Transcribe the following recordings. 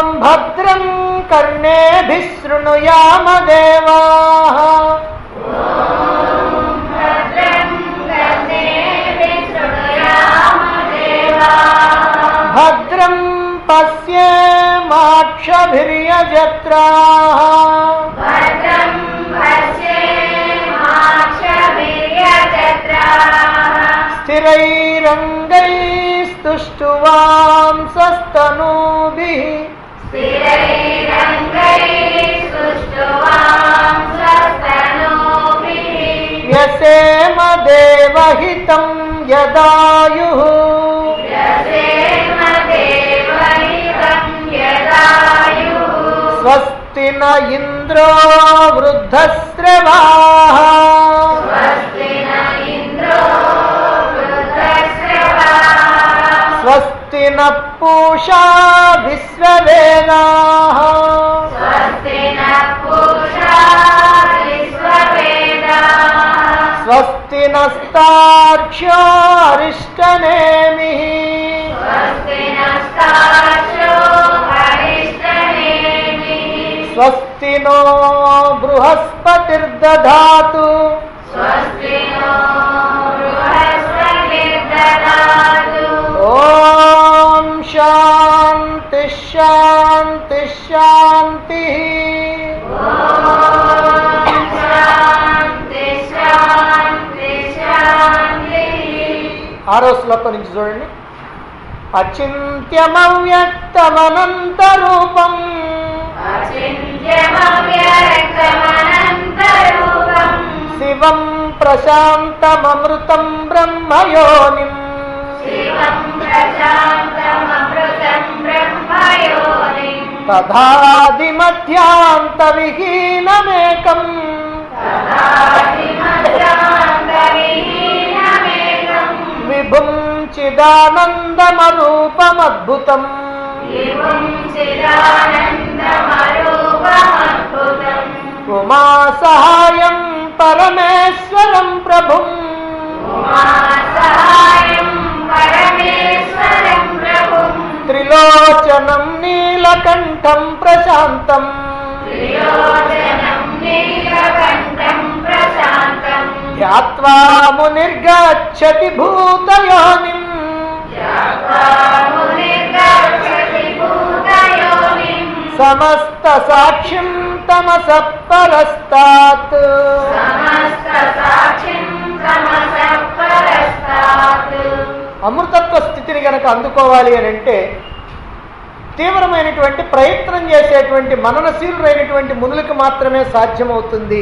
ॐ भद्रं कर्णेभिः शृणुयाम देवाः भद्रं पश्येमाक्षभिर्यजत्राः स्थिरैरङ्गैस्तुष्टुवांसस्तनूभिः व्यसेम देवहितं यदायुः स्वस्ति न इन्द्रो वृद्धश्रवाः स्वस्ति न पूषा विश्ववेदाः स्वस्ति नस्तार्क्ष्यो अरिष्टनेमिः स्वस्ति नो बृहस्पतिर्दधातु ॐ शान्ति शान्ति शान्तिः ఆరో శ్లోకం నుంచి చూడండి అచింత్యమవ్యక్తమనంత రూపం శివం ప్రశాంతమమృతం బ్రహ్మయోనిం తథాదిమధ్యాంత విహీనమేకం విభుం చిదానందమరూపమద్భుతం ఉమా సహాయం పరమేశ్వరం ప్రభుం త్రిలోచనం నీలకంఠం ప్రశాంతం ధ్యాత్వా మునిర్గచ్చతి భూతయోనిం సమస్త సాక్షిం తమస పరస్తాత్ అమృతత్వ స్థితిని గనక అందుకోవాలి అని అంటే తీవ్రమైనటువంటి ప్రయత్నం చేసేటువంటి మననశీలురైనటువంటి మునులకు మాత్రమే సాధ్యమవుతుంది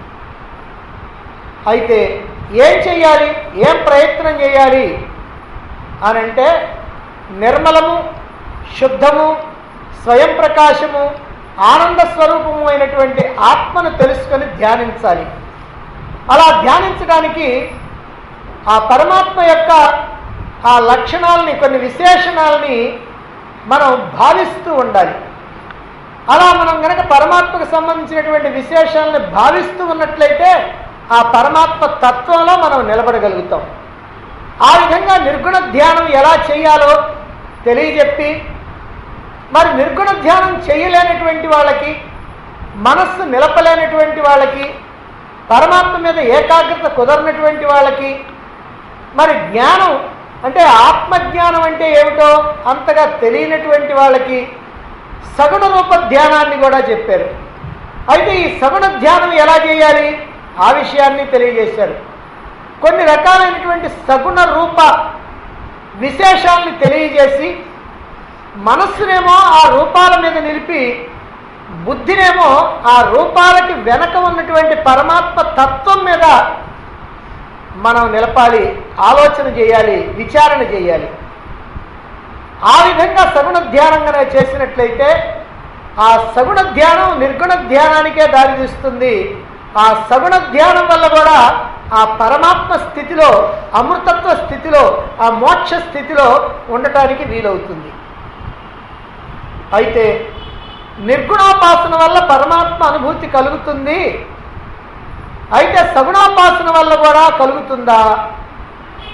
అయితే ఏం చెయ్యాలి ఏం ప్రయత్నం చేయాలి అని అంటే నిర్మలము శుద్ధము స్వయం ప్రకాశము ఆనంద స్వరూపము అయినటువంటి ఆత్మను తెలుసుకొని ధ్యానించాలి అలా ధ్యానించడానికి ఆ పరమాత్మ యొక్క ఆ లక్షణాలని కొన్ని విశేషణాలని మనం భావిస్తూ ఉండాలి అలా మనం గనక పరమాత్మకు సంబంధించినటువంటి విశేషాలను భావిస్తూ ఉన్నట్లయితే ఆ పరమాత్మ తత్వంలో మనం నిలబడగలుగుతాం ఆ విధంగా నిర్గుణ ధ్యానం ఎలా చేయాలో తెలియజెప్పి మరి నిర్గుణ ధ్యానం చేయలేనటువంటి వాళ్ళకి మనస్సు నిలపలేనటువంటి వాళ్ళకి పరమాత్మ మీద ఏకాగ్రత కుదరనటువంటి వాళ్ళకి మరి జ్ఞానం అంటే ఆత్మజ్ఞానం అంటే ఏమిటో అంతగా తెలియనటువంటి వాళ్ళకి సగుణ రూప ధ్యానాన్ని కూడా చెప్పారు అయితే ఈ సగుణ ధ్యానం ఎలా చేయాలి ఆ విషయాన్ని తెలియజేశారు కొన్ని రకాలైనటువంటి సగుణ రూప విశేషాలని తెలియజేసి మనస్సునేమో ఆ రూపాల మీద నిలిపి బుద్ధినేమో ఆ రూపాలకి వెనక ఉన్నటువంటి పరమాత్మ తత్వం మీద మనం నిలపాలి ఆలోచన చేయాలి విచారణ చేయాలి ఆ విధంగా సగుణ ధ్యానం కనుక చేసినట్లయితే ఆ సగుణ ధ్యానం నిర్గుణ ధ్యానానికే దారితీస్తుంది ఆ సగుణ ధ్యానం వల్ల కూడా ఆ పరమాత్మ స్థితిలో అమృతత్వ స్థితిలో ఆ మోక్ష స్థితిలో ఉండటానికి వీలవుతుంది అయితే నిర్గుణోపాసన వల్ల పరమాత్మ అనుభూతి కలుగుతుంది అయితే సగుణోపాసన వల్ల కూడా కలుగుతుందా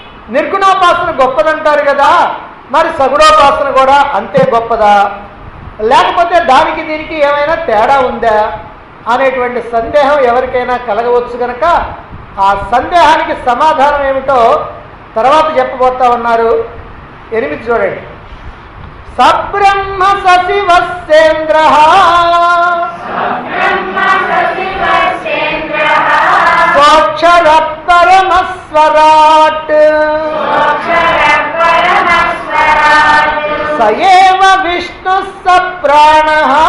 నిర్గుణోపాసన గొప్పదంటారు కదా మరి సగుణోపాసన కూడా అంతే గొప్పదా లేకపోతే దానికి దీనికి ఏమైనా తేడా ఉందా అనేటువంటి సందేహం ఎవరికైనా కలగవచ్చు కనుక ఆ సందేహానికి సమాధానం ఏమిటో తర్వాత చెప్పబోతా ఉన్నారు ఎనిమిది చూడండి సబ్రహ్మ సశివసేంద్ర స్వక్షర పరమస్వరాట్ సయేవ విష్ణు స ప్రాణ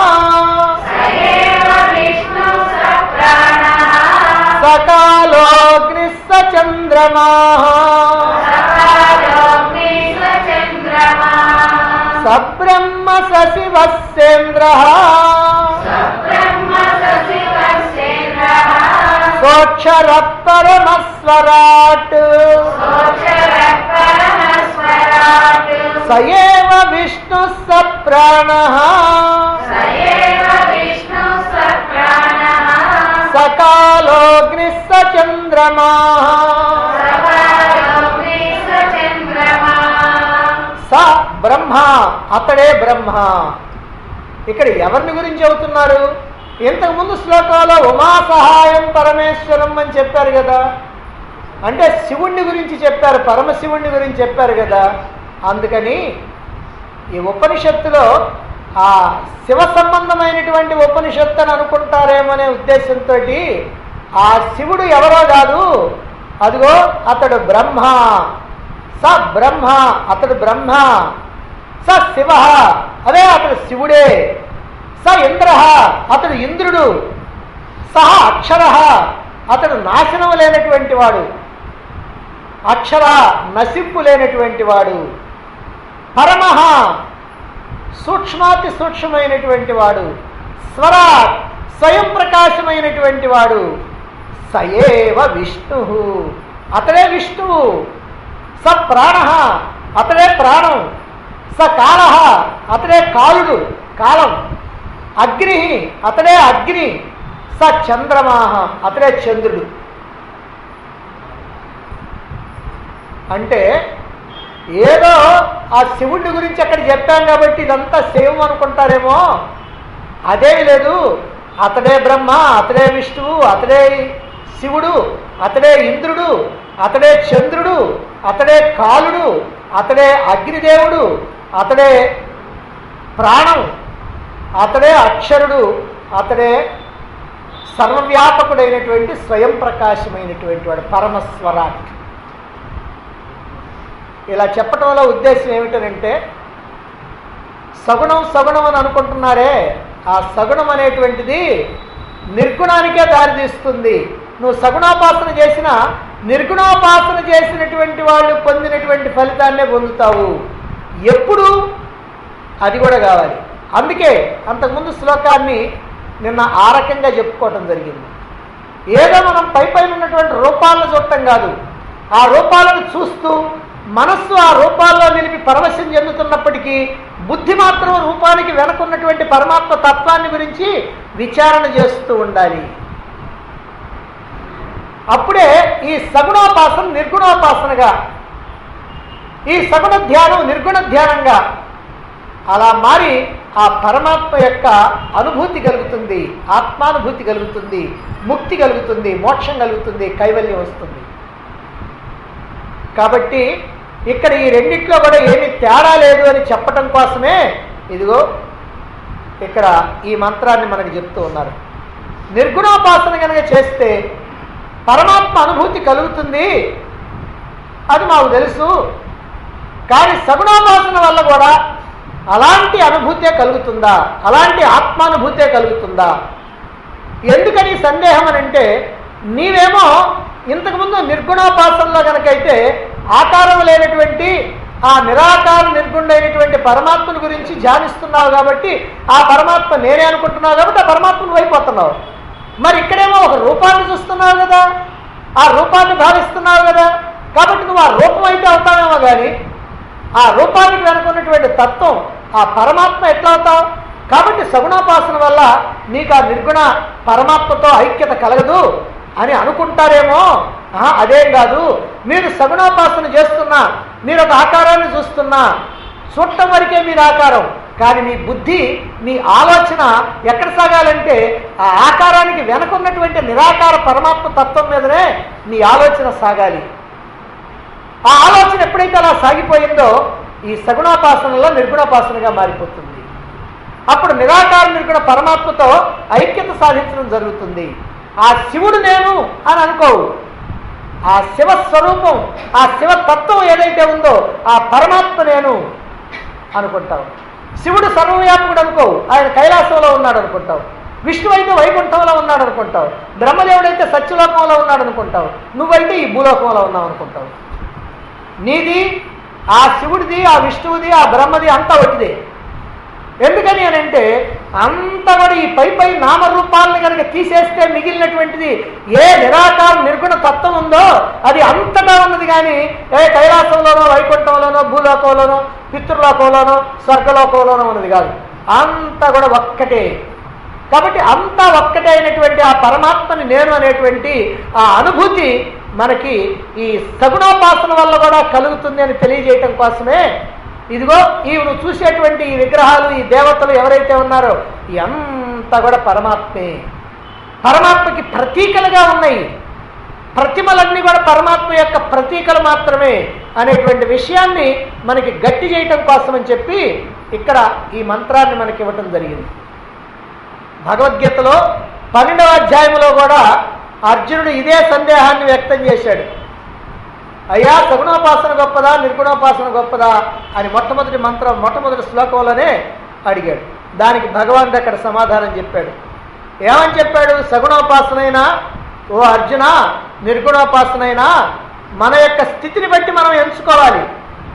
సకాలోగ్ని స చంద్రమా సబ్రహ్మ సశివసేంద్ర సోక్షర పరమస్వరాట్ సయేవ విష్ణు స ప్రాణ సకాలోగ్ని స చంద్రమా స బ్రహ్మ అతడే బ్రహ్మ ఇక్కడ ఎవరిని గురించి చెబుతున్నారు ఇంతకు ముందు శ్లోకంలో ఉమా సహాయం పరమేశ్వరం అని చెప్పారు కదా అంటే శివుణ్ణి గురించి చెప్పారు పరమశివుణ్ణి గురించి చెప్పారు కదా అందుకని ఈ ఉపనిషత్తులో ఆ శివ సంబంధమైనటువంటి ఉపనిషత్తు అని అనుకుంటారేమనే ఉద్దేశంతో ఆ శివుడు ఎవరో కాదు అదిగో అతడు బ్రహ్మ స బ్రహ్మ అతడు బ్రహ్మ స శివ అదే అతడు శివుడే స ఇంద్ర అతడు ఇంద్రుడు సహ అక్షర అతడు నాశనం లేనటువంటి వాడు అక్షర నశింపు లేనటువంటి వాడు పరమః సూక్ష్మాతి సూక్ష్మమైనటువంటి వాడు స్వర స్వయం ప్రకాశమైనటువంటి వాడు సయేవ విష్ణు అతడే విష్ణువు స ప్రాణ అతడే ప్రాణం స కాల అతడే కాలుడు కాలం అగ్ని అతడే అగ్ని స చంద్రమా అతడే చంద్రుడు అంటే ఏదో ఆ శివుడి గురించి అక్కడ చెప్పాం కాబట్టి ఇదంతా శివం అనుకుంటారేమో అదేమి లేదు అతడే బ్రహ్మ అతడే విష్ణువు అతడే శివుడు అతడే ఇంద్రుడు అతడే చంద్రుడు అతడే కాలుడు అతడే అగ్నిదేవుడు అతడే ప్రాణం అతడే అక్షరుడు అతడే సర్వవ్యాపకుడైనటువంటి స్వయం ప్రకాశమైనటువంటి వాడు పరమస్వరాట్ ఇలా చెప్పటం వల్ల ఉద్దేశం ఏమిటనంటే సగుణం సగుణం అని అనుకుంటున్నారే ఆ సగుణం అనేటువంటిది నిర్గుణానికే దారితీస్తుంది నువ్వు సగుణోపాసన చేసిన నిర్గుణోపాసన చేసినటువంటి వాళ్ళు పొందినటువంటి ఫలితాన్నే పొందుతావు ఎప్పుడు అది కూడా కావాలి అందుకే అంతకుముందు శ్లోకాన్ని నిన్న ఆ రకంగా చెప్పుకోవటం జరిగింది ఏదో మనం పై పైన ఉన్నటువంటి రూపాలను చూడటం కాదు ఆ రూపాలను చూస్తూ మనస్సు ఆ రూపాల్లో నిలిపి పరవశం చెందుతున్నప్పటికీ బుద్ధి మాత్రం రూపానికి వెనకున్నటువంటి పరమాత్మ తత్వాన్ని గురించి విచారణ చేస్తూ ఉండాలి అప్పుడే ఈ సగుణోపాసన నిర్గుణోపాసనగా ఈ సగుణ ధ్యానం నిర్గుణ ధ్యానంగా అలా మారి ఆ పరమాత్మ యొక్క అనుభూతి కలుగుతుంది ఆత్మానుభూతి కలుగుతుంది ముక్తి కలుగుతుంది మోక్షం కలుగుతుంది కైవల్యం వస్తుంది కాబట్టి ఇక్కడ ఈ రెండిట్లో కూడా ఏమి తేడా లేదు అని చెప్పటం కోసమే ఇదిగో ఇక్కడ ఈ మంత్రాన్ని మనకు చెప్తూ ఉన్నారు నిర్గుణోపాసన కనుక చేస్తే పరమాత్మ అనుభూతి కలుగుతుంది అది మాకు తెలుసు కానీ సగుణోపాసన వల్ల కూడా అలాంటి అనుభూతే కలుగుతుందా అలాంటి ఆత్మానుభూతే కలుగుతుందా ఎందుకని సందేహం అని అంటే నీవేమో ఇంతకుముందు నిర్గుణోపాసనలో కనుకైతే ఆకారం లేనటువంటి ఆ నిరాకార నిర్గుణమైనటువంటి పరమాత్మను గురించి ధ్యానిస్తున్నావు కాబట్టి ఆ పరమాత్మ నేనే అనుకుంటున్నావు కాబట్టి ఆ పరమాత్మను అయిపోతున్నావు మరి ఇక్కడేమో ఒక రూపాన్ని చూస్తున్నావు కదా ఆ రూపాన్ని భావిస్తున్నావు కదా కాబట్టి నువ్వు ఆ రూపం అయితే అవుతావేమో కానీ ఆ రూపానికి వెనుకున్నటువంటి తత్వం ఆ పరమాత్మ ఎట్లా అవుతావు కాబట్టి సగుణోపాసన వల్ల నీకు ఆ నిర్గుణ పరమాత్మతో ఐక్యత కలగదు అని అనుకుంటారేమో ఆహా, అదేం కాదు మీరు సగుణోపాసన చేస్తున్నా మీరు ఒక ఆకారాన్ని చూస్తున్నా చూడటం వరకే మీరు ఆకారం కానీ నీ బుద్ధి నీ ఆలోచన ఎక్కడ సాగాలంటే ఆ ఆకారానికి వెనకున్నటువంటి నిరాకార పరమాత్మ తత్వం మీదనే నీ ఆలోచన సాగాలి ఆ ఆలోచన ఎప్పుడైతే అలా సాగిపోయిందో ఈ సగుణోపాసనలో నిర్గుణోపాసనగా మారిపోతుంది అప్పుడు నిరాకార నిర్గుణ పరమాత్మతో ఐక్యత సాధించడం జరుగుతుంది ఆ శివుడు నేను అని అనుకోవు ఆ శివ స్వరూపం ఆ శివ తత్వం ఏదైతే ఉందో ఆ పరమాత్మ నేను అనుకుంటావు శివుడు సర్వవ్యాపకుడు అనుకోవు ఆయన కైలాసంలో ఉన్నాడు అనుకుంటావు విష్ణువు అయితే వైకుంఠంలో ఉన్నాడు అనుకుంటావు బ్రహ్మదేవుడైతే సత్యలోకంలో ఉన్నాడు అనుకుంటావు నువ్వైతే ఈ భూలోకంలో ఉన్నావు అనుకుంటావు నీది ఆ శివుడిది ఆ విష్ణువుది ఆ బ్రహ్మది అంతా ఒకటిదే ఎందుకని అని అంటే అంత కూడా ఈ పై పై నామరూపాలను కనుక తీసేస్తే మిగిలినటువంటిది ఏ నిరాకార నిర్గుణ తత్వం ఉందో అది అంతటా ఉన్నది కానీ ఏ కైలాసంలోనో వైకుంఠంలోనో భూలోకంలోనో పితృలోకంలోనో స్వర్గలోకంలోనో ఉన్నది కాదు అంతా కూడా ఒక్కటే కాబట్టి అంతా ఒక్కటే అయినటువంటి ఆ పరమాత్మని నేను అనేటువంటి ఆ అనుభూతి మనకి ఈ సగుణోపాసన వల్ల కూడా కలుగుతుంది అని తెలియజేయటం కోసమే ఇదిగో ఈ నువ్వు చూసేటువంటి ఈ విగ్రహాలు ఈ దేవతలు ఎవరైతే ఉన్నారో ఈ అంతా కూడా పరమాత్మే పరమాత్మకి ప్రతీకలుగా ఉన్నాయి ప్రతిమలన్నీ కూడా పరమాత్మ యొక్క ప్రతీకలు మాత్రమే అనేటువంటి విషయాన్ని మనకి గట్టి చేయటం కోసం అని చెప్పి ఇక్కడ ఈ మంత్రాన్ని మనకి ఇవ్వటం జరిగింది భగవద్గీతలో పన్నెండవ అధ్యాయంలో కూడా అర్జునుడు ఇదే సందేహాన్ని వ్యక్తం చేశాడు అయ్యా సగుణోపాసన గొప్పదా నిర్గుణోపాసన గొప్పదా అని మొట్టమొదటి మంత్రం మొట్టమొదటి శ్లోకంలోనే అడిగాడు దానికి భగవానుడు అక్కడ సమాధానం చెప్పాడు ఏమని చెప్పాడు సగుణోపాసనైనా ఓ అర్జున నిర్గుణోపాసనైనా మన యొక్క స్థితిని బట్టి మనం ఎంచుకోవాలి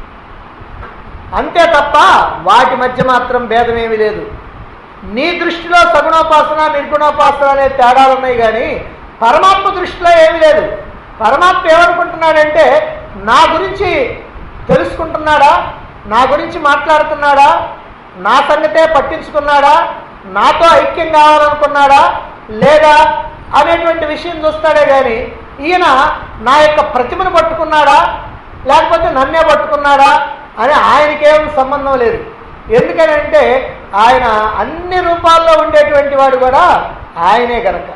అంతే తప్ప వాటి మధ్య మాత్రం భేదమేమీ లేదు నీ దృష్టిలో సగుణోపాసన నిర్గుణోపాసన అనే తేడాలు ఉన్నాయి కానీ పరమాత్మ దృష్టిలో ఏమీ లేదు పరమాత్మ ఏమనుకుంటున్నాడంటే నా గురించి తెలుసుకుంటున్నాడా నా గురించి మాట్లాడుతున్నాడా నా సంగతే పట్టించుకున్నాడా నాతో ఐక్యం కావాలనుకున్నాడా లేదా అనేటువంటి విషయం చూస్తాడే కానీ ఈయన నా యొక్క ప్రతిమను పట్టుకున్నాడా లేకపోతే నన్నే పట్టుకున్నాడా అని ఆయనకేం సంబంధం లేదు ఎందుకనంటే ఆయన అన్ని రూపాల్లో ఉండేటువంటి వాడు కూడా ఆయనే గనక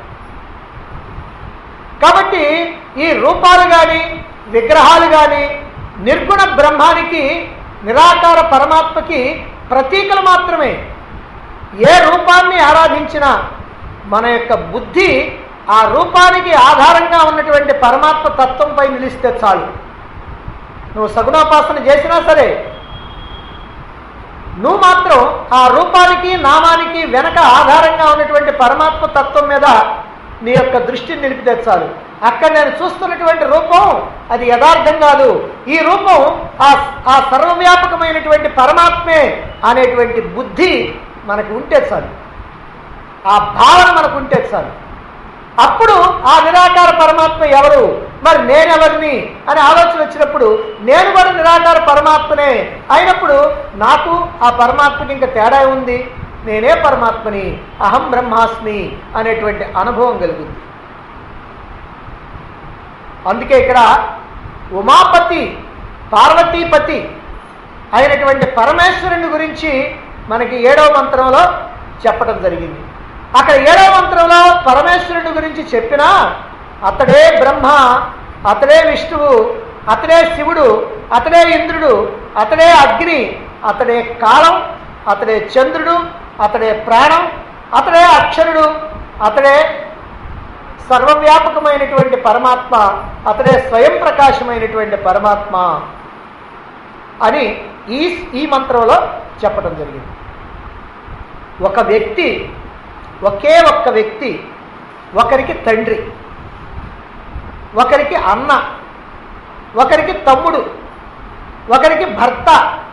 కాబట్టి ఈ రూపాలు కానీ విగ్రహాలు కానీ నిర్గుణ బ్రహ్మానికి నిరాకార పరమాత్మకి ప్రతీకలు మాత్రమే ఏ రూపాన్ని ఆరాధించినా మన యొక్క బుద్ధి ఆ రూపానికి ఆధారంగా ఉన్నటువంటి పరమాత్మ తత్వంపై నిలిస్తే చాలు నువ్వు సగుణోపాసన చేసినా సరే నువ్వు మాత్రం ఆ రూపానికి నామానికి వెనక ఆధారంగా ఉన్నటువంటి పరమాత్మ తత్వం మీద నీ యొక్క దృష్టిని నిలిపితే చాలు అక్కడ నేను చూస్తున్నటువంటి రూపం అది యథార్థం కాదు ఈ రూపం ఆ ఆ సర్వవ్యాపకమైనటువంటి పరమాత్మే అనేటువంటి బుద్ధి మనకు ఉంటే చాలు ఆ భావన మనకు ఉంటే చాలు అప్పుడు ఆ నిరాకార పరమాత్మ ఎవరు మరి నేనెవరిని అని ఆలోచన వచ్చినప్పుడు నేను కూడా నిరాకార పరమాత్మనే అయినప్పుడు నాకు ఆ పరమాత్మకి ఇంకా తేడా ఉంది నేనే పరమాత్మని అహం బ్రహ్మాస్మి అనేటువంటి అనుభవం కలుగుతుంది అందుకే ఇక్కడ ఉమాపతి పార్వతీపతి అయినటువంటి పరమేశ్వరుని గురించి మనకి ఏడవ మంత్రంలో చెప్పడం జరిగింది అక్కడ ఏడవ మంత్రంలో పరమేశ్వరుని గురించి చెప్పినా అతడే బ్రహ్మ అతడే విష్ణువు అతడే శివుడు అతడే ఇంద్రుడు అతడే అగ్ని అతడే కాలం అతడే చంద్రుడు అతడే ప్రాణం అతడే అక్షరుడు అతడే సర్వవ్యాపకమైనటువంటి పరమాత్మ అతడే స్వయం ప్రకాశమైనటువంటి పరమాత్మ అని ఈ ఈ మంత్రంలో చెప్పడం జరిగింది ఒక వ్యక్తి ఒకే ఒక్క వ్యక్తి ఒకరికి తండ్రి ఒకరికి అన్న ఒకరికి తమ్ముడు ఒకరికి భర్త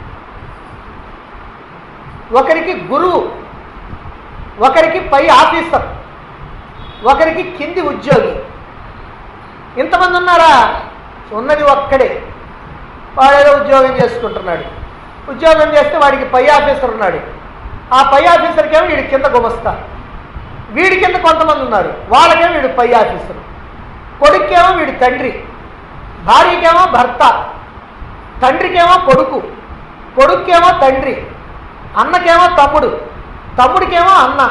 ఒకరికి గురువు ఒకరికి పై ఆఫీసర్ ఒకరికి కింది ఉద్యోగి ఇంతమంది ఉన్నారా ఉన్నది ఒక్కడే వాడేదో ఉద్యోగం చేసుకుంటున్నాడు ఉద్యోగం చేస్తే వాడికి పై ఆఫీసర్ ఉన్నాడు ఆ పై ఆఫీసర్కి ఏమో వీడి కింద గుమస్తా వీడి కింద కొంతమంది ఉన్నారు వాళ్ళకేమో వీడు పై ఆఫీసరు కొడుకేమో వీడి తండ్రి భార్యకేమో భర్త తండ్రికేమో కొడుకు కొడుకేమో తండ్రి అన్నకేమో తమ్ముడు తమ్ముడికేమో అన్న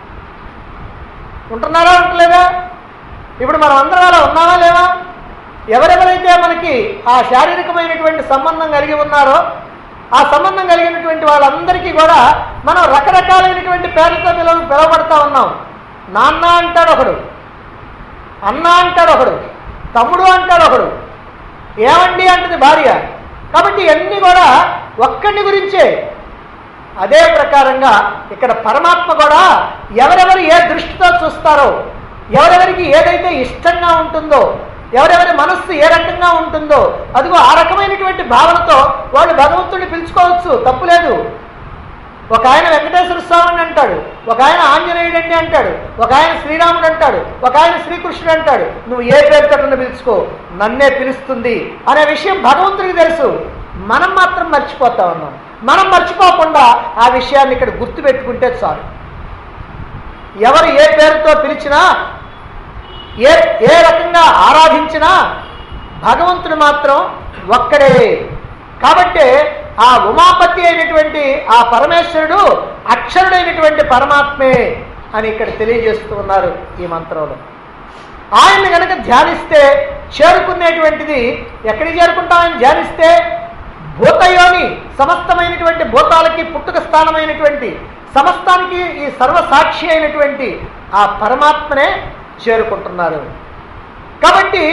ఉంటున్నారా ఉంటలేదా ఇప్పుడు మనం అందరం అలా ఉన్నావా లేవా ఎవరెవరైతే మనకి ఆ శారీరకమైనటువంటి సంబంధం కలిగి ఉన్నారో ఆ సంబంధం కలిగినటువంటి వాళ్ళందరికీ కూడా మనం రకరకాలైనటువంటి పేర్లతో పిలవ పిలవబడతా ఉన్నాం నాన్న అంటాడు ఒకడు అన్న అంటాడు ఒకడు తమ్ముడు అంటాడు ఒకడు ఏమండి అంటుంది భార్య కాబట్టి ఇవన్నీ కూడా ఒక్కడిని గురించే అదే ప్రకారంగా ఇక్కడ పరమాత్మ కూడా ఎవరెవరు ఏ దృష్టితో చూస్తారో ఎవరెవరికి ఏదైతే ఇష్టంగా ఉంటుందో ఎవరెవరి మనస్సు ఏ రకంగా ఉంటుందో అదిగో ఆ రకమైనటువంటి భావనతో వాళ్ళు భగవంతుడిని పిలుచుకోవచ్చు తప్పులేదు ఒక ఆయన వెంకటేశ్వర స్వామిని అంటాడు ఒక ఆయన ఆంజనేయుడు అండి అంటాడు ఒక ఆయన శ్రీరాముడు అంటాడు ఒక ఆయన శ్రీకృష్ణుడు అంటాడు నువ్వు ఏ పేరుతో పిలుచుకో నన్నే పిలుస్తుంది అనే విషయం భగవంతుడికి తెలుసు మనం మాత్రం మర్చిపోతా ఉన్నాం మనం మర్చిపోకుండా ఆ విషయాన్ని ఇక్కడ గుర్తుపెట్టుకుంటే చాలు ఎవరు ఏ పేరుతో పిలిచినా ఏ ఏ రకంగా ఆరాధించినా భగవంతుడు మాత్రం ఒక్కడే కాబట్టి ఆ ఉమాపతి అయినటువంటి ఆ పరమేశ్వరుడు అక్షరుడైనటువంటి పరమాత్మే అని ఇక్కడ తెలియజేస్తూ ఉన్నారు ఈ మంత్రంలో ఆయన్ని కనుక ధ్యానిస్తే చేరుకునేటువంటిది ఎక్కడికి చేరుకుంటాం ఆయన ధ్యానిస్తే భూతయోని సమస్తమైనటువంటి భూతాలకి పుట్టుక స్థానమైనటువంటి సమస్తానికి ఈ సర్వసాక్షి అయినటువంటి ఆ పరమాత్మనే చేరుకుంటున్నారు కాబట్టి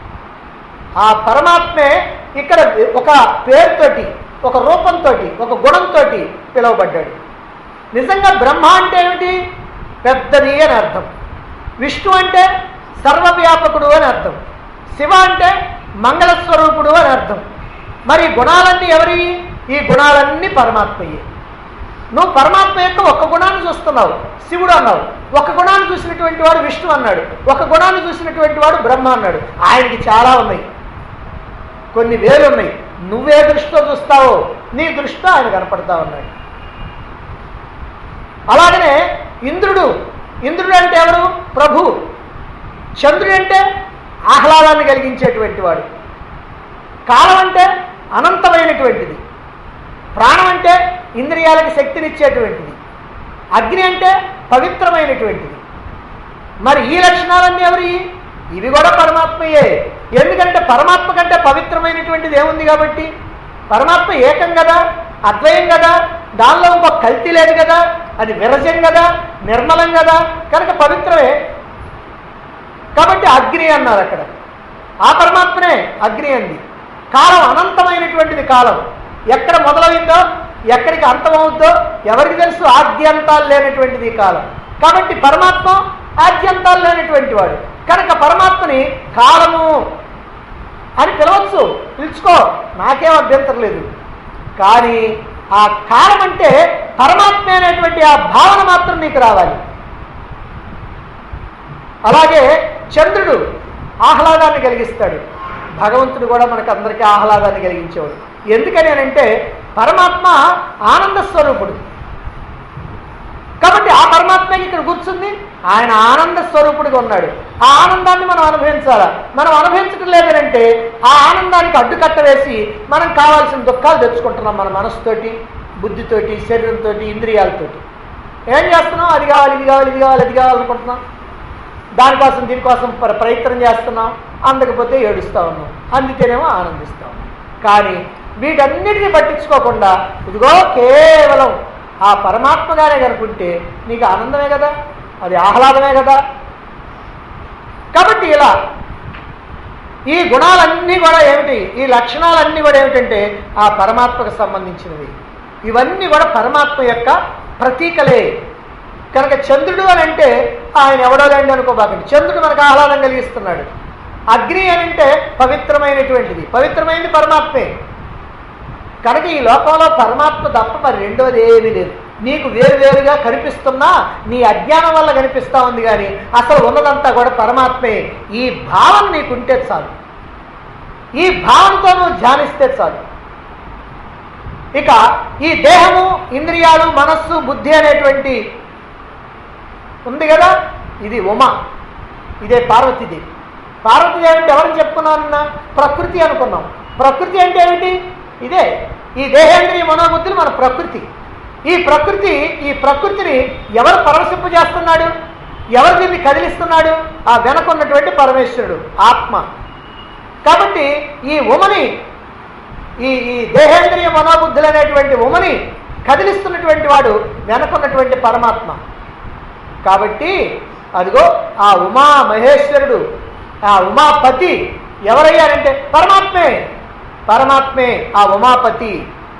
ఆ పరమాత్మే ఇక్కడ ఒక పేరుతోటి ఒక రూపంతో ఒక గుణంతో పిలువబడ్డాడు నిజంగా బ్రహ్మ అంటే ఏమిటి పెద్దది అని అర్థం విష్ణు అంటే సర్వవ్యాపకుడు అని అర్థం శివ అంటే మంగళస్వరూపుడు అని అర్థం మరి ఈ గుణాలన్నీ ఎవరి ఈ గుణాలన్నీ పరమాత్మయ్యే నువ్వు పరమాత్మ యొక్క ఒక గుణాన్ని చూస్తున్నావు శివుడు అన్నావు ఒక గుణాన్ని చూసినటువంటి వాడు విష్ణు అన్నాడు ఒక గుణాన్ని చూసినటువంటి వాడు బ్రహ్మ అన్నాడు ఆయనకి చాలా ఉన్నాయి కొన్ని వేలు ఉన్నాయి నువ్వే దృష్టితో చూస్తావో నీ దృష్టితో ఆయన కనపడతా ఉన్నాడు అలాగనే ఇంద్రుడు ఇంద్రుడు అంటే ఎవరు ప్రభు చంద్రుడు అంటే ఆహ్లాదాన్ని కలిగించేటువంటి వాడు కాలం అంటే అనంతమైనటువంటిది ప్రాణం అంటే ఇంద్రియాలకు శక్తినిచ్చేటువంటిది అగ్ని అంటే పవిత్రమైనటువంటిది మరి ఈ లక్షణాలన్నీ ఎవరి ఇవి కూడా పరమాత్మయే ఎందుకంటే పరమాత్మ కంటే పవిత్రమైనటువంటిది ఏముంది కాబట్టి పరమాత్మ ఏకం కదా అద్వయం కదా దానిలో ఇంకొక కల్తీ లేదు కదా అది విరజం కదా నిర్మలం కదా కనుక పవిత్రమే కాబట్టి అగ్ని అన్నారు అక్కడ ఆ పరమాత్మనే అగ్ని అంది కాలం అనంతమైనటువంటిది కాలం ఎక్కడ మొదలైందో ఎక్కడికి అంతమవుద్దో ఎవరికి తెలుసు ఆద్యంతాలు లేనటువంటిది ఈ కాలం కాబట్టి పరమాత్మ ఆద్యంతాలు లేనటువంటి వాడు కనుక పరమాత్మని కాలము అని పిలవచ్చు పిలుచుకో నాకేం అభ్యంతరం లేదు కానీ ఆ కాలం అంటే పరమాత్మ అనేటువంటి ఆ భావన మాత్రం నీకు రావాలి అలాగే చంద్రుడు ఆహ్లాదాన్ని కలిగిస్తాడు భగవంతుడు కూడా మనకు అందరికీ ఆహ్లాదాన్ని కలిగించేవాడు ఎందుకని అంటే పరమాత్మ ఆనంద స్వరూపుడు కాబట్టి ఆ పరమాత్మకి ఇక్కడ కూర్చుంది ఆయన ఆనంద స్వరూపుడిగా ఉన్నాడు ఆ ఆనందాన్ని మనం అనుభవించాలా మనం అనుభవించడం లేదనంటే ఆ ఆనందానికి అడ్డుకట్ట వేసి మనం కావాల్సిన దుఃఖాలు తెచ్చుకుంటున్నాం మన మనసుతోటి బుద్ధితోటి శరీరంతో ఇంద్రియాలతోటి ఏం చేస్తున్నాం అది కావాలి ఇది కావాలి ఇది కావాలి అది కావాలనుకుంటున్నాం దానికోసం దీనికోసం ప్ర- ప్రయత్నం చేస్తున్నాం అందకపోతే ఏడుస్తూ ఉన్నాం అందుకేనేమో ఆనందిస్తూ ఉన్నాం కానీ వీటన్నిటిని పట్టించుకోకుండా ఇదిగో కేవలం ఆ పరమాత్మగానే కనుకుంటే నీకు ఆనందమే కదా అది ఆహ్లాదమే కదా కాబట్టి ఇలా ఈ గుణాలన్నీ కూడా ఏమిటి ఈ లక్షణాలన్నీ కూడా ఏమిటంటే ఆ పరమాత్మకు సంబంధించినవి ఇవన్నీ కూడా పరమాత్మ యొక్క ప్రతీకలే కనుక చంద్రుడు అని అంటే ఆయన ఎవడో లేండి అనుకోబాకండి చంద్రుడు మనకు ఆహ్లాదం కలిగిస్తున్నాడు అగ్ని అని అంటే పవిత్రమైనటువంటిది పవిత్రమైనది పరమాత్మే కనుక ఈ లోకంలో పరమాత్మ తప్ప మరి రెండోది ఏమీ లేదు నీకు వేరువేరుగా కనిపిస్తున్నా నీ అజ్ఞానం వల్ల కనిపిస్తా ఉంది కానీ అసలు ఉన్నదంతా కూడా పరమాత్మే ఈ భావం నీకుంటే చాలు ఈ భావంతో నువ్వు ధ్యానిస్తే చాలు ఇక ఈ దేహము ఇంద్రియాలు మనస్సు బుద్ధి అనేటువంటి ఉంది కదా ఇది ఉమ ఇదే పార్వతీదేవి పార్వతీదేవి అంటే ఎవరిని చెప్పుకున్నామన్నా ప్రకృతి అనుకున్నాం ప్రకృతి అంటే ఏమిటి ఇదే ఈ దేహేంద్రియ మనోబుద్ధులు మన ప్రకృతి ఈ ప్రకృతి ఈ ప్రకృతిని ఎవరు పరవశింపజేస్తున్నాడు ఎవరు దీన్ని కదిలిస్తున్నాడు ఆ వెనక ఉన్నటువంటి పరమేశ్వరుడు ఆత్మ కాబట్టి ఈ ఉమని ఈ ఈ దేహేంద్రియ మనోబుద్ధులు అనేటువంటి ఉమని కదిలిస్తున్నటువంటి వాడు వెనకున్నటువంటి పరమాత్మ కాబట్టి అదిగో ఆ ఉమా మహేశ్వరుడు ఆ ఉమాపతి ఎవరయ్యారంటే పరమాత్మే పరమాత్మే ఆ ఉమాపతి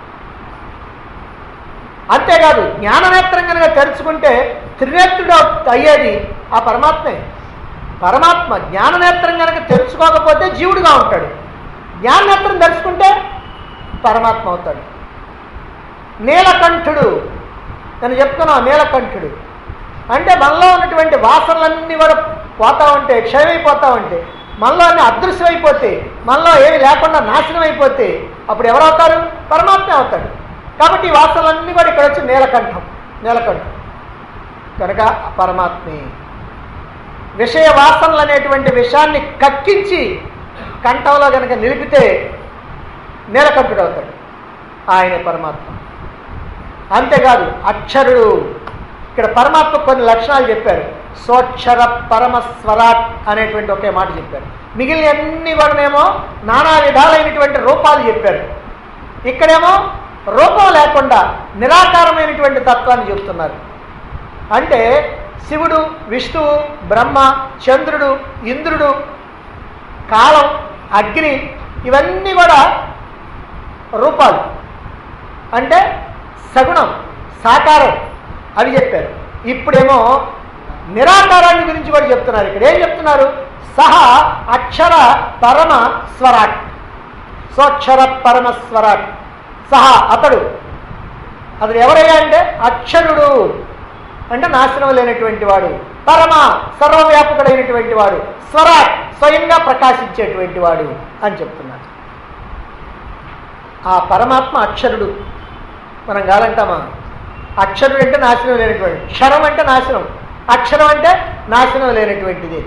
అంతేకాదు జ్ఞాననేత్రం కనుక తెరుచుకుంటే త్రినేత్రుడు అయ్యేది ఆ పరమాత్మే పరమాత్మ జ్ఞాననేత్రం కనుక తెరుచుకోకపోతే జీవుడుగా ఉంటాడు జ్ఞాననేత్రం తెరుచుకుంటే పరమాత్మ అవుతాడు నీలకంఠుడు నేను చెప్తున్నా నీలకంఠుడు అంటే మనలో ఉన్నటువంటి వాసనలన్నీ కూడా పోతా ఉంటే క్షయమైపోతా ఉంటే మనలో అన్ని అదృశ్యమైపోతే మనలో ఏమి లేకుండా నాశనం అయిపోతే అప్పుడు ఎవరవుతారు పరమాత్మ అవుతాడు కాబట్టి ఈ వాసనలన్నీ కూడా ఇక్కడ వచ్చి నీలకంఠం నీలకంఠం కనుక పరమాత్మే విషయ వాసనలు అనేటువంటి విషయాన్ని కక్కించి కంఠంలో కనుక నిలిపితే నీలకంఠుడు అవుతాడు ఆయన పరమాత్మ అంతేకాదు అక్షరుడు ఇక్కడ పరమాత్మ కొన్ని లక్షణాలు చెప్పారు సోక్షర పరమ స్వరాట్ అనేటువంటి ఒకే మాట చెప్పారు మిగిలిన అన్ని కూడానేమో నానా విధాలైనటువంటి రూపాలు చెప్పారు ఇక్కడేమో రూపం లేకుండా నిరాకారమైనటువంటి తత్వాన్ని చెప్తున్నారు అంటే శివుడు విష్ణువు బ్రహ్మ చంద్రుడు ఇంద్రుడు కాలం అగ్ని ఇవన్నీ కూడా రూపాలు అంటే సగుణం సాకారం అని చెప్పారు ఇప్పుడేమో నిరాకారాన్ని గురించి కూడా చెప్తున్నారు ఇక్కడ ఏం చెప్తున్నారు సహా అక్షర పరమ స్వరాట్ స్వక్షర పరమ స్వరాట్ సహా అతడు అతడు ఎవరయ్యా అంటే అక్షరుడు అంటే నాశనం లేనటువంటి వాడు పరమ సర్వవ్యాపకుడైనటువంటి వాడు స్వరాట్ స్వయంగా ప్రకాశించేటువంటి వాడు అని చెప్తున్నారు ఆ పరమాత్మ అక్షరుడు మనం కాదంటామా అక్షరుడు అంటే నాశనం లేనటువంటి క్షరం అంటే నాశనం అక్షరం అంటే నాశనం లేనటువంటిది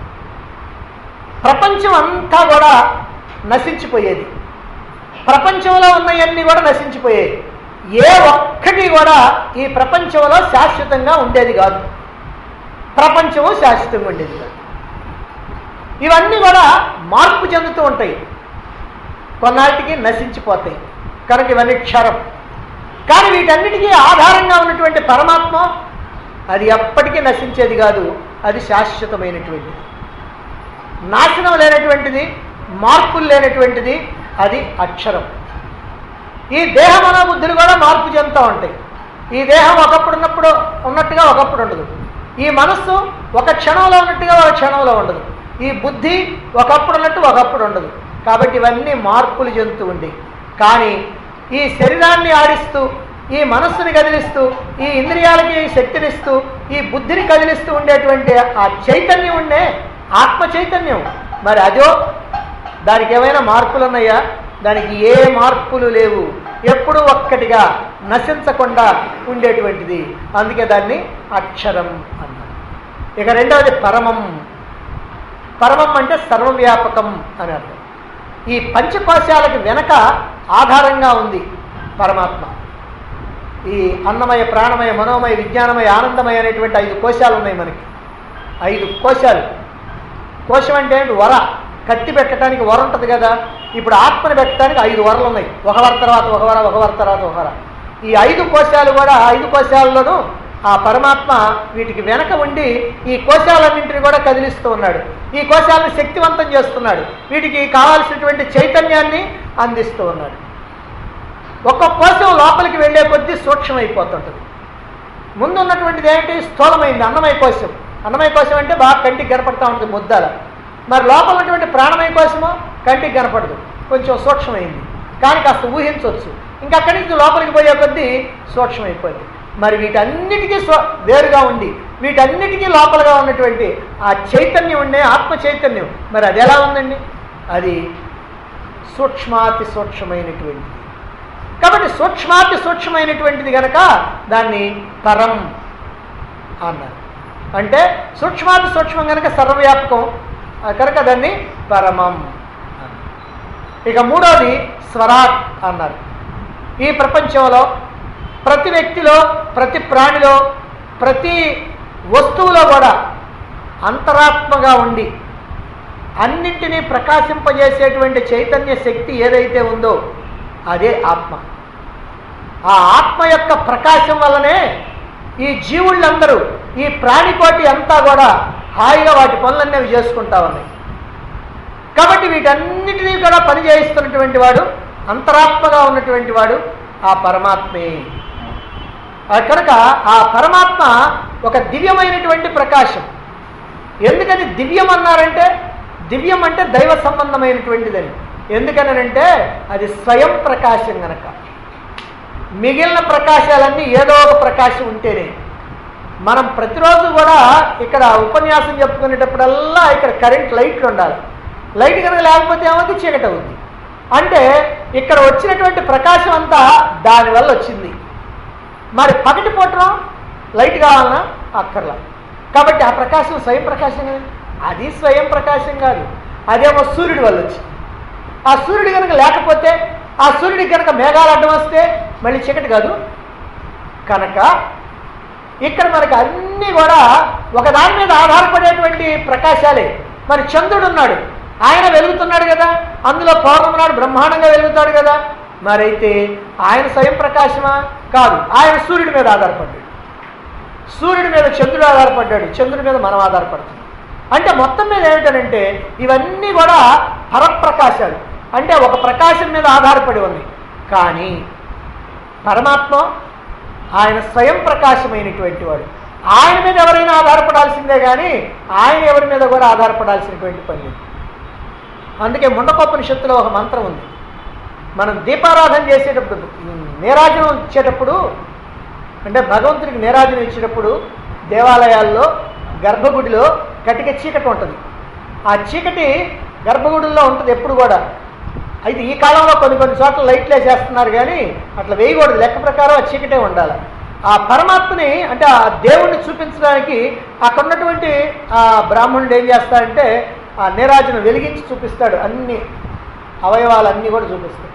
ప్రపంచం అంతా కూడా నశించిపోయేది ప్రపంచంలో ఉన్నవన్నీ కూడా నశించిపోయాయి ఏ ఒక్కటి కూడా ఈ ప్రపంచంలో శాశ్వతంగా ఉండేది కాదు ప్రపంచము శాశ్వతంగా ఉండేది కాదు ఇవన్నీ కూడా మార్పు చెందుతూ ఉంటాయి కొన్నాటికి నశించిపోతాయి కనుక ఇవన్నీ క్షరం కానీ వీటన్నిటికీ ఆధారంగా ఉన్నటువంటి పరమాత్మ అది ఎప్పటికీ నశించేది కాదు అది శాశ్వతమైనటువంటిది నాశనం లేనటువంటిది మార్పులు లేనటువంటిది అది అక్షరం ఈ దేహ మనోబుద్ధులు కూడా మార్పు చెందుతూ ఉంటాయి ఈ దేహం ఒకప్పుడు ఉన్నప్పుడు ఉన్నట్టుగా ఒకప్పుడు ఉండదు ఈ మనస్సు ఒక క్షణంలో ఉన్నట్టుగా ఒక క్షణంలో ఉండదు ఈ బుద్ధి ఒకప్పుడు ఉన్నట్టు ఒకప్పుడు ఉండదు కాబట్టి ఇవన్నీ మార్పులు చెందుతూ ఉండి కానీ ఈ శరీరాన్ని ఆడిస్తూ ఈ మనస్సుని కదిలిస్తూ ఈ ఇంద్రియాలకి శక్తినిస్తూ ఈ బుద్ధిని కదిలిస్తూ ఉండేటువంటి ఆ చైతన్యం ఉండే ఆత్మ చైతన్యం మరి అదో దానికి ఏమైనా మార్పులు ఉన్నాయా దానికి ఏ మార్పులు లేవు ఎప్పుడూ ఒక్కటిగా నశించకుండా ఉండేటువంటిది అందుకే దాన్ని అక్షరం అన్నారు ఇక రెండవది పరమం పరమం అంటే సర్వవ్యాపకం అని అర్థం ఈ పంచకోశాలకు వెనక ఆధారంగా ఉంది పరమాత్మ ఈ అన్నమయ ప్రాణమయ మనోమయ విజ్ఞానమయ ఆనందమయ అనేటువంటి ఐదు కోశాలు ఉన్నాయి మనకి ఐదు కోశాలు కోశం అంటే ఏంటి వర కత్తి పెట్టడానికి వర ఉంటుంది కదా ఇప్పుడు ఆత్మని పెట్టడానికి ఐదు వరలు ఉన్నాయి ఒక వర తర్వాత ఒక వర ఒక వర తర్వాత ఒక వర ఈ ఐదు కోశాలు కూడా ఐదు కోశాల్లోనూ ఆ పరమాత్మ వీటికి వెనక ఉండి ఈ కోశాలన్నింటినీ కూడా కదిలిస్తూ ఉన్నాడు ఈ కోశాలను శక్తివంతం చేస్తున్నాడు వీటికి కావాల్సినటువంటి చైతన్యాన్ని అందిస్తూ ఉన్నాడు ఒక్కొక్క కోశం లోపలికి వెళ్ళే కొద్దీ సూక్ష్మమైపోతుంటుంది ముందు ఉన్నటువంటిది ఏంటి స్థూలమైంది అన్నమయ కోశం అన్నమయ కోశం అంటే బాగా కంటికి కనపడతా ఉంటుంది ముద్దాల మరి లోపల ఉన్నటువంటి ప్రాణమయ కోశమో కంటికి కనపడదు కొంచెం సూక్ష్మమైంది కానీ కాస్త ఊహించవచ్చు ఇంకా అక్కడి నుంచి లోపలికి పోయే కొద్దీ సూక్ష్మైపోయింది మరి వీటన్నిటికీ స్వ వేరుగా ఉండి వీటన్నిటికీ లోపలగా ఉన్నటువంటి ఆ చైతన్యం ఉండే ఆత్మ చైతన్యం మరి అది ఎలా ఉందండి అది సూక్ష్మాతి సూక్ష్మమైనటువంటిది కాబట్టి సూక్ష్మాతి సూక్ష్మమైనటువంటిది కనుక దాన్ని పరం అన్నారు అంటే సూక్ష్మాతి సూక్ష్మం కనుక సర్వవ్యాపకం ఆ కనుక దాన్ని పరమం అన్నారు. ఇక మూడోది స్వరాట్ అన్నారు ఈ ప్రపంచంలో ప్రతి వ్యక్తిలో ప్రతి ప్రాణిలో ప్రతి వస్తువులో కూడా అంతరాత్మగా ఉండి అన్నింటినీ ప్రకాశింపజేసేటువంటి చైతన్య శక్తి ఏదైతే ఉందో అదే ఆత్మ ఆ ఆత్మ యొక్క ప్రకాశం వల్లనే ఈ జీవుళ్ళందరూ ఈ ప్రాణికోటి అంతా కూడా హాయిగా వాటి పనులన్నీ అవి చేసుకుంటా ఉన్నాయి కాబట్టి వీటన్నిటినీ కూడా పనిచేయిస్తున్నటువంటి వాడు అంతరాత్మగా ఉన్నటువంటి వాడు ఆ పరమాత్మే ఆ కనుక ఆ పరమాత్మ ఒక దివ్యమైనటువంటి ప్రకాశం ఎందుకని దివ్యం అన్నారంటే దివ్యం అంటే దైవ సంబంధమైనటువంటిదని ఎందుకనంటే అది స్వయం ప్రకాశం గనక మిగిలిన ప్రకాశాలన్నీ ఏదో ఒక ప్రకాశం ఉంటేనే మనం ప్రతిరోజు కూడా ఇక్కడ ఉపన్యాసం చెప్పుకునేటప్పుడల్లా ఇక్కడ కరెంట్ లైట్లు ఉండాలి లైట్ కనుక లేకపోతే ఏమవుతుంది చీకటి అవుతుంది అంటే ఇక్కడ వచ్చినటువంటి ప్రకాశం అంతా దానివల్ల వచ్చింది మరి పగటి పూటం లైట్ కావాలన్నా అక్కర్లా కాబట్టి ఆ ప్రకాశం స్వయం ప్రకాశం కాదు. అది స్వయం ప్రకాశం కాదు అదేమో సూర్యుడి వల్ల వచ్చింది ఆ సూర్యుడు కనుక లేకపోతే ఆ సూర్యుడికి కనుక మేఘాలు అడ్డం వస్తే మళ్ళీ చీకటి కాదు కనుక ఇక్కడ మనకి అన్నీ కూడా ఒకదాని మీద ఆధారపడేటువంటి ప్రకాశాలే మరి చంద్రుడు ఉన్నాడు ఆయన వెలుగుతున్నాడు కదా అందులో పౌర్ణమి నాడు బ్రహ్మాండంగా వెలుగుతాడు కదా మరైతే ఆయన స్వయం ప్రకాశమా కాదు ఆయన సూర్యుడి మీద ఆధారపడ్డాడు సూర్యుడి మీద చంద్రుడు ఆధారపడ్డాడు చంద్రుడి మీద మనం ఆధారపడుతున్నాం అంటే మొత్తం మీద ఏమిటనంటే ఇవన్నీ కూడా పరప్రకాశాలు అంటే ఒక ప్రకాశం మీద ఆధారపడి ఉంది కానీ పరమాత్మ ఆయన స్వయం ప్రకాశమైనటువంటి వాడు ఆయన మీద ఎవరైనా ఆధారపడాల్సిందే కానీ ఆయన ఎవరి మీద కూడా ఆధారపడాల్సినటువంటి పని లేదు అందుకే ముండకోపనిషత్తులో ఒక మంత్రం ఉంది మనం దీపారాధన చేసేటప్పుడు ఉమ్, నీరాజనం ఇచ్చేటప్పుడు అంటే భగవంతుడికి నీరాజనం ఇచ్చేటప్పుడు దేవాలయాల్లో గర్భగుడిలో కటిక చీకటి ఉంటుంది ఆ చీకటి గర్భగుడుల్లో ఉంటుంది ఎప్పుడు కూడా అయితే ఈ కాలంలో కొన్ని కొన్ని చోట్ల లైట్లు వేసేస్తున్నారు కానీ అట్లా వేయకూడదు లెక్క ప్రకారం ఆ చీకటే ఉండాలి ఆ పరమాత్మని అంటే ఆ దేవుణ్ణి చూపించడానికి అక్కడ ఉన్నటువంటి ఆ బ్రాహ్మణుడు ఏం చేస్తాడంటే ఆ నీరాజను వెలిగించి చూపిస్తాడు అన్ని అవయవాలన్నీ కూడా చూపిస్తాడు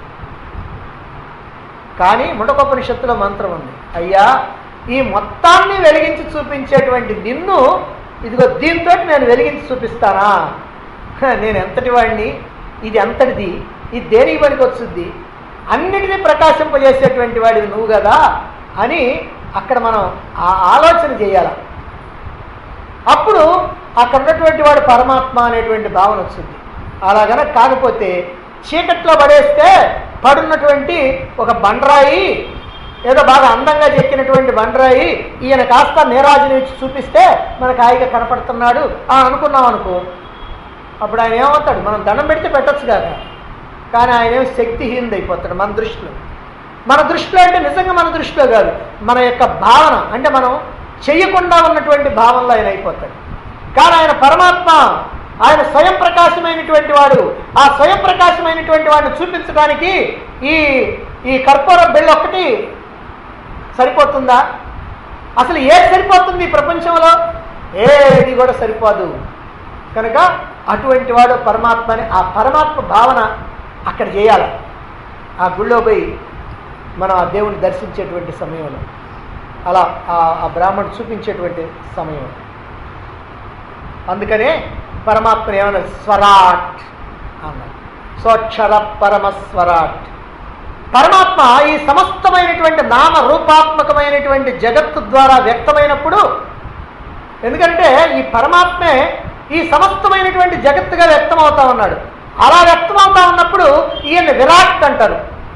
కానీ ముండకోపనిషత్తులో మంత్రం ఉంది అయ్యా ఈ మొత్తాన్ని వెలిగించి చూపించేటువంటి నిన్ను ఇదిగో దీంతో నేను వెలిగించి చూపిస్తానా హ, నేను ఎంతటి వాడిని ఇది ఎంతటిది ఇది దేనికి పనికి వస్తుంది అన్నిటినీ ప్రకాశింపజేసేటువంటి వాడివి నువ్వు కదా అని అక్కడ మనం ఆ ఆలోచన చేయాలి అప్పుడు అక్కడ ఉన్నటువంటి వాడు పరమాత్మ అనేటువంటి భావన వచ్చింది అలా గనక కాకపోతే చీకట్లో పడేస్తే పడున్నటువంటి ఒక బండరాయి ఏదో బాగా అందంగా చెక్కినటువంటి బండరాయి ఈయన కాస్త నీరాజుని ఇచ్చి చూపిస్తే మనకు హాయిగా కనపడుతున్నాడు అని అనుకున్నాం అనుకో అప్పుడు ఆయన ఏమవుతాడు మనం దండం పెడితే పెట్టచ్చు కాక కానీ ఆయన ఏం శక్తిహీనుడు అయిపోతాడు మన దృష్టిలో మన దృష్టిలో అంటే నిజంగా మన దృష్టిలో కాదు మన యొక్క భావన అంటే మనం చెయ్యకుండా ఉన్నటువంటి భావనలో ఆయన అయిపోతాడు కానీ ఆయన పరమాత్మ ఆయన స్వయం ప్రకాశమైనటువంటి వాడు ఆ స్వయం ప్రకాశమైనటువంటి వాడిని చూపించడానికి ఈ ఈ కర్పూర బిళ్ళ ఒక్కటి సరిపోతుందా అసలు ఏది సరిపోతుంది ఈ ప్రపంచంలో ఏది కూడా సరిపోదు కనుక అటువంటి వాడు పరమాత్మని ఆ పరమాత్మ భావన అక్కడ చేయాలి ఆ గుళ్ళో పోయి మనం ఆ దేవుని దర్శించేటువంటి సమయంలో అలా ఆ- ఆ బ్రాహ్మణుడు చూపించేటువంటి సమయం అందుకనే పరమాత్మని ఏమన్నా స్వరాట్ అన్నారు స్వక్షర పరమ స్వరాట్ పరమాత్మ ఈ సమస్తమైనటువంటి నామ రూపాత్మకమైనటువంటి జగత్తు ద్వారా వ్యక్తమైనప్పుడు ఎందుకంటే ఈ పరమాత్మే ఈ సమస్తమైనటువంటి జగత్తుగా వ్యక్తమవుతా ఉన్నాడు అలా వ్యక్తమవుతా ఉన్నప్పుడు ఈయన విరాట్ అంటారు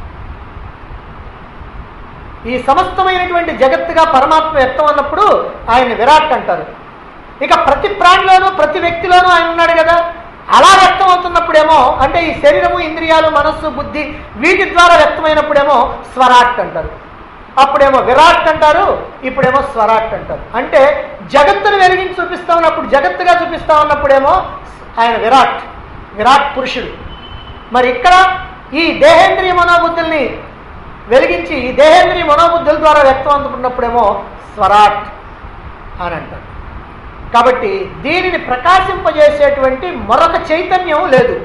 ఈ సమస్తమైనటువంటి జగత్తుగా పరమాత్మ వ్యక్తం అన్నప్పుడు ఆయన విరాట్ అంటారు ఇక ప్రతి ప్రాణిలోనూ ప్రతి వ్యక్తిలోనూ ఆయన ఉన్నాడు కదా అలా వ్యక్తం అవుతున్నప్పుడేమో అంటే ఈ శరీరము ఇంద్రియాలు మనస్సు బుద్ధి వీటి ద్వారా వ్యక్తమైనప్పుడేమో స్వరాట్ అంటారు అప్పుడేమో విరాట్ అంటారు ఇప్పుడేమో స్వరాట్ అంటారు అంటే జగత్తును వెలిగించి చూపిస్తా ఉన్నప్పుడు జగత్తుగా చూపిస్తా ఉన్నప్పుడేమో ఆయన విరాట్ విరాట్ పురుషుడు మరి ఇక్కడ ఈ దేహేంద్రియ మనోబుద్ధుల్ని వెలిగించి ఈ దేహేంద్రియ మనోబుద్ధుల ద్వారా వ్యక్తం అందుకున్నప్పుడేమో స్వరాట్ అని అంటారు కాబట్టి దీనిని ప్రకాశింపజేసేటువంటి మరొక చైతన్యం లేదు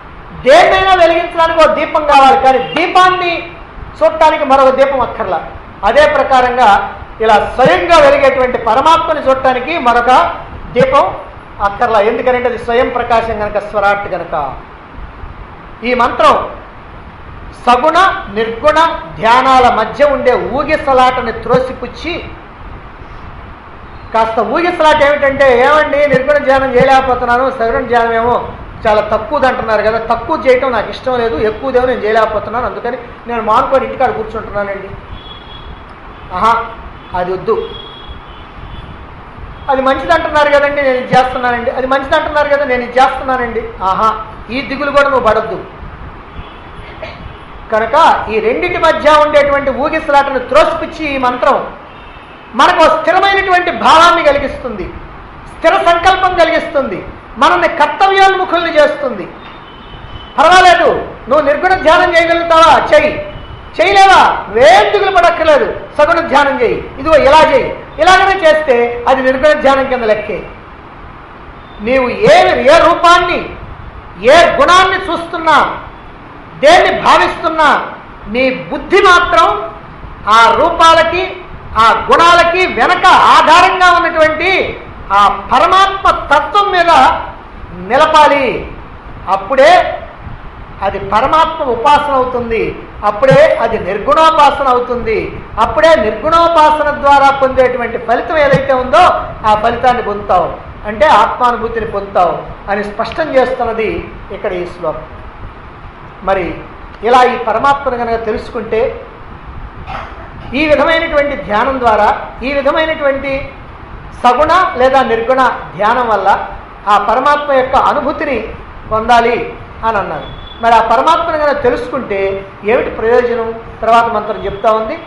దేన్నైనా వెలిగించడానికి ఒక దీపం కావాలి కానీ దీపాన్ని చూడటానికి మరొక దీపం అక్కర్లా అదే ప్రకారంగా ఇలా స్వయంగా వెలిగేటువంటి పరమాత్మని చూడటానికి మరొక దీపం అక్కర్లా ఎందుకంటే అది స్వయం ప్రకాశం గనక స్వరాట్ గనక ఈ మంత్రం సగుణ నిర్గుణ ధ్యానాల మధ్య ఉండే ఊగిసలాటని త్రోసిపుచ్చి కాస్త ఊగిసలాట ఏమిటంటే ఏమండి నిర్గుణ ధ్యానం చేయలేకపోతున్నాను సగుణ ధ్యానం ఏమో చాలా తక్కువది అంటున్నారు కదా తక్కువ చేయటం నాకు ఇష్టం లేదు ఎక్కువదేమో నేను చేయలేకపోతున్నాను అందుకని నేను మానుకొని ఇంటికాడ కూర్చుంటున్నానండి ఆహా అది వద్దు అది మంచిది అంటున్నారు కదండి నేను ఇది చేస్తున్నానండి అది మంచిది అంటున్నారు కదా నేను ఇది చేస్తున్నానండి ఆహా ఈ దిగులు కూడా నువ్వు పడద్దు కనుక ఈ రెండింటి మధ్య ఉండేటువంటి ఊగిసలాటను త్రోసిపిచ్చి ఈ మంత్రం మనకు ఒక స్థిరమైనటువంటి భావాన్ని కలిగిస్తుంది స్థిర సంకల్పం కలిగిస్తుంది మనల్ని కర్తవ్యోన్ముఖుల్ని చేస్తుంది పర్వాలేదు నువ్వు నిర్గుణ ధ్యానం చేయగలుగుతావా చెయ్యి చేయలేవా వేందుకులు పడక్కర్లేదు సగుణ ధ్యానం చేయి ఇదిగో ఇలా చేయి ఇలాగనే చేస్తే అది నిర్గుణ ధ్యానం కింద లెక్కే నీవు ఏ ఏ రూపాన్ని ఏ గుణాన్ని చూస్తున్నా దేన్ని భావిస్తున్నా నీ బుద్ధి మాత్రం ఆ రూపాలకి ఆ గుణాలకి వెనక ఆధారంగా ఉన్నటువంటి ఆ పరమాత్మ తత్వం మీద నిలపాలి అప్పుడే అది పరమాత్మ ఉపాసన అవుతుంది అప్పుడే అది నిర్గుణోపాసన అవుతుంది అప్పుడే నిర్గుణోపాసన ద్వారా పొందేటువంటి ఫలితం ఏదైతే ఉందో ఆ ఫలితాన్ని పొందుతావు అంటే ఆత్మానుభూతిని పొందుతావు అని స్పష్టం చేస్తున్నది ఇక్కడ ఈ శ్లోకం మరి ఇలా ఈ పరమాత్మను కనుక తెలుసుకుంటే ఈ విధమైనటువంటి ధ్యానం ద్వారా ఈ విధమైనటువంటి సగుణ లేదా నిర్గుణ ధ్యానం వల్ల ఆ పరమాత్మ యొక్క అనుభూతిని పొందాలి అని అన్నారు మరి ఆ పరమాత్మను కనుక తెలుసుకుంటే ఏమిటి ప్రయోజనం తర్వాత మంత్రం చెప్తా ఉంది